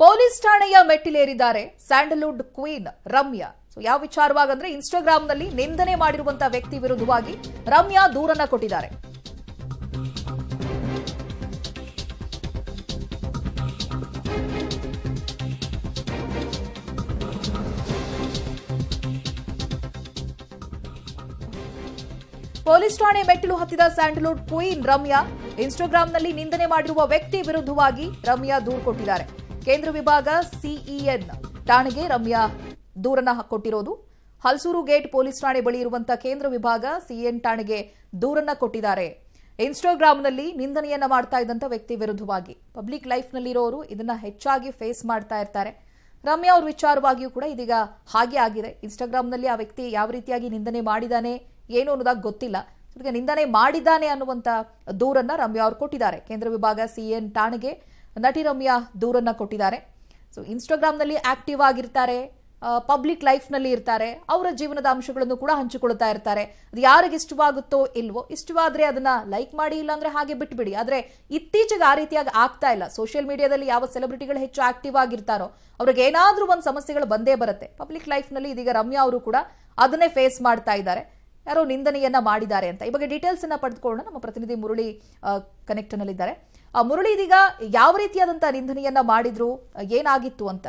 police ಠಾಣೆಯ ಮೆಟ್ಟಿಲೇರಿದ್ದಾರೆ Sandalwood queen Ramya so ಯಾವ ವಿಚಾರವಾಗಂದ್ರೆ ಇನ್ಸ್ಟಾಗ್ರಾಂನಲ್ಲಿ ನಿಂದನೆ ಮಾಡಿರುವಂತಹ ವ್ಯಕ್ತಿ ವಿರುದ್ಧವಾಗಿ ರಮ್ಯಾ ದೂರನ್ನ ಕೊಟ್ಟಿದ್ದಾರೆ ಪೊಲೀಸ್ ಠಾಣೆ ಮೆಟ್ಟಿಲು ಹತ್ತಿದ ಸ್ಯಾಂಡಲ್ವುಡ್ ಕ್ವೀನ್ ರಮ್ಯಾ ಇನ್ಸ್ಟಾಗ್ರಾಂನಲ್ಲಿ ನಿಂದನೆ ಮಾಡಿರುವ ವ್ಯಕ್ತಿ ವಿರುದ್ಧವಾಗಿ ರಮ್ಯಾ ದೂರು ಕೊಟ್ಟಿದ್ದಾರೆ ಕೇಂದ್ರ ವಿಭಾಗ ಸಿಇಎನ್ ಠಾಣೆಗೆ ರಮ್ಯಾ ದೂರನ್ನ ಕೊಟ್ಟಿರೋದು ಹಲ್ಸೂರು ಗೇಟ್ ಪೊಲೀಸ್ ಠಾಣೆ ಬಳಿ ಇರುವಂತಹ ಕೇಂದ್ರ ವಿಭಾಗ ಸಿಎನ್ ಠಾಣೆಗೆ ದೂರನ್ನ ಕೊಟ್ಟಿದ್ದಾರೆ ಇನ್ಸ್ಟಾಗ್ರಾಂನಲ್ಲಿ ನಿಂದನೆಯನ್ನ ಮಾಡ್ತಾ ಇದ್ದಂತ ವ್ಯಕ್ತಿ ವಿರುದ್ಧವಾಗಿ ಪಬ್ಲಿಕ್ ಲೈಫ್ನಲ್ಲಿರೋರು ಇದನ್ನ ಹೆಚ್ಚಾಗಿ ಫೇಸ್ ಮಾಡ್ತಾ ಇರ್ತಾರೆ ರಮ್ಯಾ ಅವ್ರ ವಿಚಾರವಾಗಿಯೂ ಕೂಡ ಇದೀಗ ಹಾಗೆ ಆಗಿದೆ ಇನ್ಸ್ಟಾಗ್ರಾಂನಲ್ಲಿ ಆ ವ್ಯಕ್ತಿ ಯಾವ ರೀತಿಯಾಗಿ ನಿಂದನೆ ಮಾಡಿದಾನೆ ಏನು ಅನ್ನೋದಾಗಿ ಗೊತ್ತಿಲ್ಲ ಈಗ ನಿಂದನೆ ಮಾಡಿದ್ದಾನೆ ಅನ್ನುವಂತ ದೂರನ್ನ ರಮ್ಯಾ ಅವರು ಕೊಟ್ಟಿದ್ದಾರೆ ಕೇಂದ್ರ ವಿಭಾಗ ಸಿಎನ್ ಠಾಣೆಗೆ ನಟಿ ರಮ್ಯಾ ದೂರನ್ನ ಕೊಟ್ಟಿದ್ದಾರೆ ಸೊ ಇನ್ಸ್ಟಾಗ್ರಾಂನಲ್ಲಿ ಆಕ್ಟಿವ್ ಆಗಿರ್ತಾರೆ ಪಬ್ಲಿಕ್ ಲೈಫ್ನಲ್ಲಿ ಇರ್ತಾರೆ ಅವರ ಜೀವನದ ಅಂಶಗಳನ್ನು ಕೂಡ ಹಂಚಿಕೊಳ್ತಾ ಇರ್ತಾರೆ ಅದು ಯಾರಿಗೆ ಇಷ್ಟವಾಗುತ್ತೋ ಇಲ್ವೋ ಇಷ್ಟವಾದ್ರೆ ಅದನ್ನ ಲೈಕ್ ಮಾಡಿ ಇಲ್ಲಾಂದ್ರೆ ಹಾಗೆ ಬಿಟ್ಬಿಡಿ ಆದ್ರೆ ಇತ್ತೀಚೆಗೆ ಆ ರೀತಿಯಾಗಿ ಆಗ್ತಾ ಇಲ್ಲ ಸೋಷಿಯಲ್ ಮೀಡಿಯಾದಲ್ಲಿ ಯಾವ ಸೆಲೆಬ್ರಿಟಿಗಳು ಹೆಚ್ಚು ಆಕ್ಟಿವ್ ಆಗಿರ್ತಾರೋ ಅವ್ರಿಗೆ ಏನಾದ್ರೂ ಒಂದು ಸಮಸ್ಯೆಗಳು ಬಂದೇ ಬರುತ್ತೆ ಪಬ್ಲಿಕ್ ಲೈಫ್ನಲ್ಲಿ ಇದೀಗ ರಮ್ಯಾ ಅವರು ಕೂಡ ಅದನ್ನೇ ಫೇಸ್ ಮಾಡ್ತಾ ಇದ್ದಾರೆ ಯಾರೋ ನಿಂದನೆಯನ್ನ ಮಾಡಿದ್ದಾರೆ ಅಂತ ಈ ಬಗ್ಗೆ ಡೀಟೇಲ್ಸ್ ಅನ್ನ ಪಡೆದುಕೊಳ್ಳೋಣ ನಮ್ಮ ಪ್ರತಿನಿಧಿ ಮುರಳಿ ಕನೆಕ್ಟ್ ನಲ್ಲಿದ್ದಾರೆ ಆ, ಮುರಳಿ ಇದೀಗ ಯಾವ ರೀತಿಯಾದಂತಹ ನಿಂದನೆಯನ್ನ ಮಾಡಿದ್ರು ಆ, ಏನಾಗಿತ್ತು ಅಂತ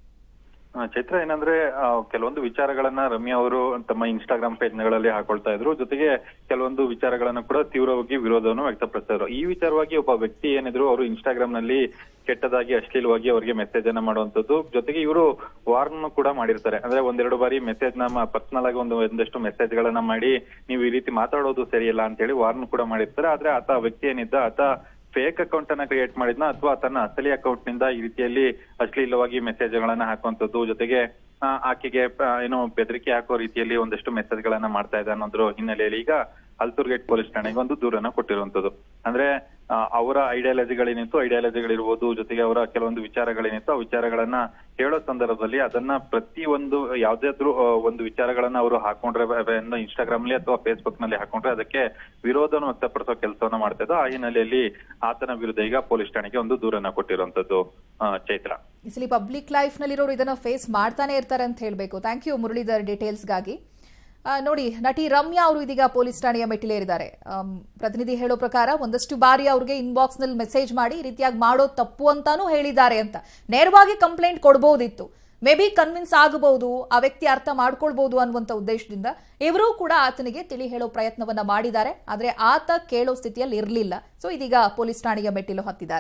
ಆ, ಚೈತ್ರ ಏನಂದ್ರೆ ಆ, ಕೆಲವೊಂದು ವಿಚಾರಗಳನ್ನ ರಮ್ಯಾ ಅವರು ತಮ್ಮ ಇನ್ಸ್ಟಾಗ್ರಾಮ್ ಪೇಜ್ಗಳಲ್ಲಿ ಹಾಕೊಳ್ತಾ ಇದ್ರು ಜೊತೆಗೆ ಕೆಲವೊಂದು ವಿಚಾರಗಳನ್ನ ಕೂಡ ತೀವ್ರವಾಗಿ ವಿರೋಧವನ್ನು ವ್ಯಕ್ತಪಡಿಸ್ತಾ ಇದ್ರು ಈ ವಿಚಾರವಾಗಿ ಒಬ್ಬ ವ್ಯಕ್ತಿ ಏನಿದ್ರು ಅವರು ಇನ್ಸ್ಟಾಗ್ರಾಮ್ ನಲ್ಲಿ ಕೆಟ್ಟದಾಗಿ ಅಶ್ಲೀಲವಾಗಿ ಅವರಿಗೆ ಮೆಸೇಜ್ ಅನ್ನ ಮಾಡುವಂತದ್ದು ಜೊತೆಗೆ ಇವರು ವಾರ್ನ್ ಕೂಡ ಮಾಡಿರ್ತಾರೆ ಅಂದ್ರೆ ಒಂದೆರಡು ಬಾರಿ ಮೆಸೇಜ್ ನ ಪರ್ಸನಲ್ ಆಗಿ ಒಂದು ಒಂದಷ್ಟು ಮೆಸೇಜ್ ಗಳನ್ನ ಮಾಡಿ ನೀವು ಈ ರೀತಿ ಮಾತಾಡೋದು ಸರಿಯಲ್ಲ ಅಂತ ಹೇಳಿ ವಾರ್ನ್ ಕೂಡ ಮಾಡಿರ್ತಾರೆ ಆದ್ರೆ ಆತ ವ್ಯಕ್ತಿ ಏನಿದ್ದ ಆತ ಫೇಕ್ ಅಕೌಂಟ್ ಅನ್ನ ಕ್ರಿಯೇಟ್ ಮಾಡಿದ್ನ ಅಥವಾ ತನ್ನ ಅಸಲಿ ಅಕೌಂಟ್ ನಿಂದ ಈ ರೀತಿಯಲ್ಲಿ ಅಶ್ಲೀಲವಾಗಿ ಮೆಸೇಜ್ ಗಳನ್ನ ಹಾಕುವಂತದ್ದು ಜೊತೆಗೆ ಆ, ಆಕೆಗೆ ಆ, ಏನು ಬೆದರಿಕೆ ಹಾಕೋ ರೀತಿಯಲ್ಲಿ ಒಂದಷ್ಟು ಮೆಸೇಜ್ ಗಳನ್ನ ಮಾಡ್ತಾ ಇದ್ದ ಅನ್ನೋದ್ರ ಹಿನ್ನೆಲೆಯಲ್ಲಿ ಈಗ ಹಲ್ಸೂರ್ ಗೇಟ್ ಪೊಲೀಸ್ ಠಾಣೆಗೆ ಒಂದು ದೂರನ್ನ ಕೊಟ್ಟಿರುವಂತದ್ದು ಅಂದ್ರೆ ಆ, ಅವರ ಐಡಿಯಾಲಜಿಗಳೇನಿತ್ತು ಐಡಿಯಾಲಜಿಗಳಿರ್ಬೋದು ಜೊತೆಗೆ ಅವರ ಕೆಲವೊಂದು ವಿಚಾರಗಳೇನಿತ್ತು ಆ ವಿಚಾರಗಳನ್ನ ಹೇಳೋ ಸಂದರ್ಭದಲ್ಲಿ ಅದನ್ನ ಪ್ರತಿ ಒಂದು ಯಾವ್ದಾದ್ರು ಆ, ಒಂದು ವಿಚಾರಗಳನ್ನ ಅವರು ಹಾಕೊಂಡ್ರೆ ಇನ್ಸ್ಟಾಗ್ರಾಮ್ ಅಲ್ಲಿ ಅಥವಾ ಫೇಸ್ಬುಕ್ ನಲ್ಲಿ ಹಾಕೊಂಡ್ರೆ ಅದಕ್ಕೆ ವಿರೋಧವನ್ನು ವ್ಯಕ್ತಪಡಿಸೋ ಕೆಲಸವನ್ನ ಮಾಡ್ತಾ ಇದ್ದು ಆ ಹಿನ್ನೆಲೆಯಲ್ಲಿ ಆತನ ವಿರುದ್ಧ ಈಗ ಪೊಲೀಸ್ ಠಾಣೆಗೆ ಒಂದು ದೂರನ್ನ ಕೊಟ್ಟಿರುವಂತದ್ದು ಆ, ಚೈತ್ರ ಈ ಸಲ ಪಬ್ಲಿಕ್ ಲೈಫ್ ನಲ್ಲಿರೋರು ಇದನ್ನ ಫೇಸ್ ಮಾಡ್ತಾನೆ ಇರ್ತಾರೆ ಅಂತ ಹೇಳಬೇಕು ಥ್ಯಾಂಕ್ ಯು ಮುರಳೀಧರ್ ಡೀಟೇಲ್ಸ್ಗಾಗಿ ಆ, ನೋಡಿ ನಟಿ ರಮ್ಯಾ ಅವರು ಇದೀಗ ಪೊಲೀಸ್ ಠಾಣೆಯ ಮೆಟ್ಟಿಲೇರಿದ್ದಾರೆ ಆಮ್, ಪ್ರತಿನಿಧಿ ಹೇಳೋ ಪ್ರಕಾರ ಒಂದಷ್ಟು ಬಾರಿ ಅವ್ರಿಗೆ ಇನ್ಬಾಕ್ಸ್ ನಲ್ಲಿ ಮೆಸೇಜ್ ಮಾಡಿ ಈ ರೀತಿಯಾಗಿ ಮಾಡೋದು ತಪ್ಪು ಅಂತಾನೂ ಹೇಳಿದ್ದಾರೆ ಅಂತ ನೇರವಾಗಿ ಕಂಪ್ಲೇಂಟ್ ಕೊಡಬಹುದಿತ್ತು ಮೇ ಬಿ ಕನ್ವಿನ್ಸ್ ಆಗಬಹುದು ಆ ವ್ಯಕ್ತಿ ಅರ್ಥ ಮಾಡ್ಕೊಳ್ಬಹುದು ಅನ್ನುವಂತ ಉದ್ದೇಶದಿಂದ ಇವರು ಕೂಡ ಆತನಿಗೆ ತಿಳಿ ಹೇಳೋ ಪ್ರಯತ್ನವನ್ನ ಮಾಡಿದ್ದಾರೆ ಆದ್ರೆ ಆತ ಕೇಳೋ ಸ್ಥಿತಿಯಲ್ಲಿ ಇರಲಿಲ್ಲ ಸೊ ಇದೀಗ ಪೊಲೀಸ್ ಠಾಣೆಯ ಮೆಟ್ಟಿಲು ಹತ್ತಿದ್ದಾರೆ